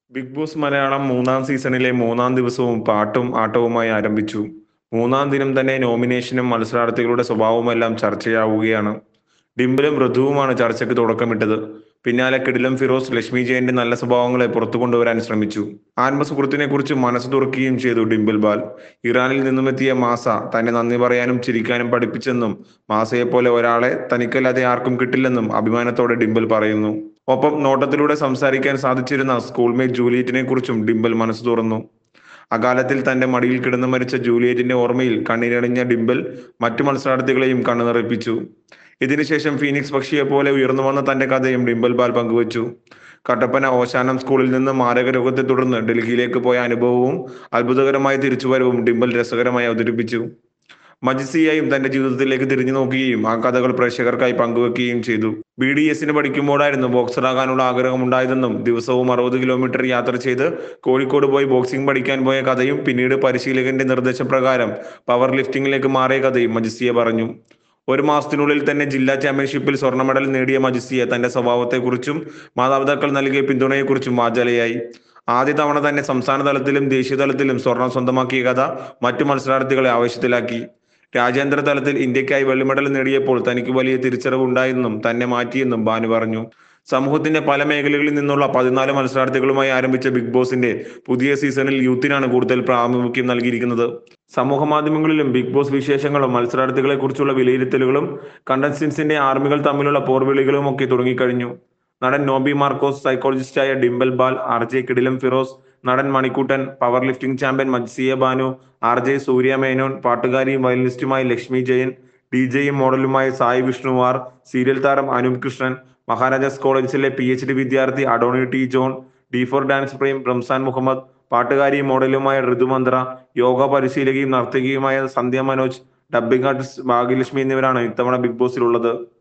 big boss Malayalam മൂന്നാം സീസണിലെ മൂന്നാം ദിവസവും പാട്ടും ആട്ടവുമായി ആരംഭിച്ചു മൂന്നാം ദിനം തന്നെ നോമിനേഷനും മത്സരാർത്ഥികളുടെ സ്വഭാവവുമെല്ലാം ചർച്ചയാവുകയാണ് ഡിംപിളും മൃദുവുമാണ് ചർച്ചയ്ക്ക് തുടക്കമിട്ടത് പിന്നാലെ കിടിലം ഫിറോസ് ലക്ഷ്മി ജയന്റെ നല്ല സ്വഭാവങ്ങളെ പുറത്തു കൊണ്ടുവരാൻ ശ്രമിച്ചു ആത്മസുഹൃത്തിനെ കുറിച്ച് മനസ്സ് തുറക്കുകയും ചെയ്തു ഡിംപിൾ ബാൽ ഇറാനിൽ നിന്നുമെത്തിയ മാസ തന്നെ നന്ദി പറയാനും ചിരിക്കാനും പഠിപ്പിച്ചെന്നും മാസയെപ്പോലെ ഒരാളെ തനിക്കല്ലാതെ ആർക്കും കിട്ടില്ലെന്നും അഭിമാനത്തോടെ ഡിംപിൾ പറയുന്നു ഒപ്പം നോട്ടത്തിലൂടെ സംസാരിക്കാൻ സാധിച്ചിരുന്ന സ്കൂൾമേറ്റ് ജൂലിയറ്റിനെ കുറിച്ചും ഡിംപിൾ മനസ്സ് തുറന്നു അകാലത്തിൽ തന്റെ മടിയിൽ കിടന്നു മരിച്ച ജൂലിയറ്റിന്റെ ഓർമ്മയിൽ കണ്ണീരണിഞ്ഞ ഡിംപിൾ മറ്റു മത്സരാർത്ഥികളെയും കണ്ണു നിറപ്പിച്ചു ഇതിനുശേഷം ഫീനിക്സ് പക്ഷിയെ പോലെ ഉയർന്നു വന്ന തന്റെ കഥയും ഡിംപിൾ ബാൽ പങ്കുവച്ചു കട്ടപ്പന ഓശാനം സ്കൂളിൽ നിന്ന് മാരക രോഗത്തെ തുടർന്ന് ഡൽഹിയിലേക്ക് പോയ അനുഭവവും അത്ഭുതകരമായ തിരിച്ചുവരവും ഡിംപിൾ രസകരമായി അവതരിപ്പിച്ചു മജിസിയായും തന്റെ ജീവിതത്തിലേക്ക് തിരിഞ്ഞു നോക്കുകയും ആ കഥകൾ പ്രേക്ഷകർക്കായി പങ്കുവെക്കുകയും ചെയ്തു ബി ഡി എസിന് പഠിക്കുമ്പോഴായിരുന്നു ബോക്സറാകാനുള്ള ആഗ്രഹമുണ്ടായതെന്നും ദിവസവും അറുപത് കിലോമീറ്റർ യാത്ര ചെയ്ത് കോഴിക്കോട് പോയി ബോക്സിംഗ് പഠിക്കാൻ പോയ കഥയും പിന്നീട് പരിശീലകന്റെ നിർദ്ദേശപ്രകാരം പവർ ലിഫ്റ്റിംഗിലേക്ക് മാറിയ കഥയും മജിസിയ പറഞ്ഞു ഒരു മാസത്തിനുള്ളിൽ തന്നെ ജില്ലാ ചാമ്പ്യൻഷിപ്പിൽ സ്വർണ്ണ മെഡൽ നേടിയ മജിസിയെ തന്റെ സ്വഭാവത്തെക്കുറിച്ചും മാതാപിതാക്കൾ നൽകിയ പിന്തുണയെക്കുറിച്ചും വാചാലയായി ആദ്യ തവണ തന്നെ സംസ്ഥാന തലത്തിലും ദേശീയ തലത്തിലും സ്വർണം സ്വന്തമാക്കിയ കഥ മറ്റു മത്സരാർത്ഥികളെ ആവശ്യത്തിലാക്കി രാജ്യാന്തര തലത്തിൽ ഇന്ത്യക്കായി വെള്ളി മെഡൽ നേടിയപ്പോൾ തനിക്ക് വലിയ തിരിച്ചറിവ് ഉണ്ടായെന്നും തന്നെ മാറ്റിയെന്നും ബാനു പറഞ്ഞു സമൂഹത്തിന്റെ പല മേഖലകളിൽ നിന്നുള്ള പതിനാല് മത്സരാർത്ഥികളുമായി ആരംഭിച്ച ബിഗ് ബോസിന്റെ പുതിയ സീസണിൽ യൂത്തിനാണ് കൂടുതൽ പ്രാമുഖ്യം നൽകിയിരിക്കുന്നത് സമൂഹ മാധ്യമങ്ങളിലും ബിഗ് ബോസ് വിശേഷങ്ങളും മത്സരാർത്ഥികളെ കുറിച്ചുള്ള വിലയിരുത്തലുകളും കണ്ടസ്റ്റൻസിന്റെ ആർമികൾ തമ്മിലുള്ള പോർവിളികളും ഒക്കെ തുടങ്ങിക്കഴിഞ്ഞു നടൻ നോബി മാർക്കോസ് സൈക്കോളജിസ്റ്റായ ഡിംബൽ ബാൽ ആർ ജെ കിടിലം ഫിറോസ് നടൻ Manikuttan power lifting champion Majiziya Bhanu R J Surya Menon പാട്ടുകാരിയും വയലിനിസ്റ്റുമായ ലക്ഷ്മി ജയൻ ഡി ജെയും മോഡലുമായ സായി വിഷ്ണുവാർ സീരിയൽ താരം അനൂപ് കൃഷ്ണൻ മഹാരാജാസ് കോളേജിലെ പി എച്ച് ഡി വിദ്യാർത്ഥി Adoney T John D four dance പ്രേം റംസാൻ മുഹമ്മദ് പാട്ടുകാരിയും മോഡലുമായ ഋതുമന്ത്ര യോഗ പരിശീലകയും നർത്തകിയുമായ സന്ധ്യ മനോജ് ഡബ്ബിംഗ് ആർട്ടിസ്റ്റ് ഭാഗ്യലക്ഷ്മി എന്നിവരാണ് ഇത്തവണ ബിഗ് ബോസിലുള്ളത്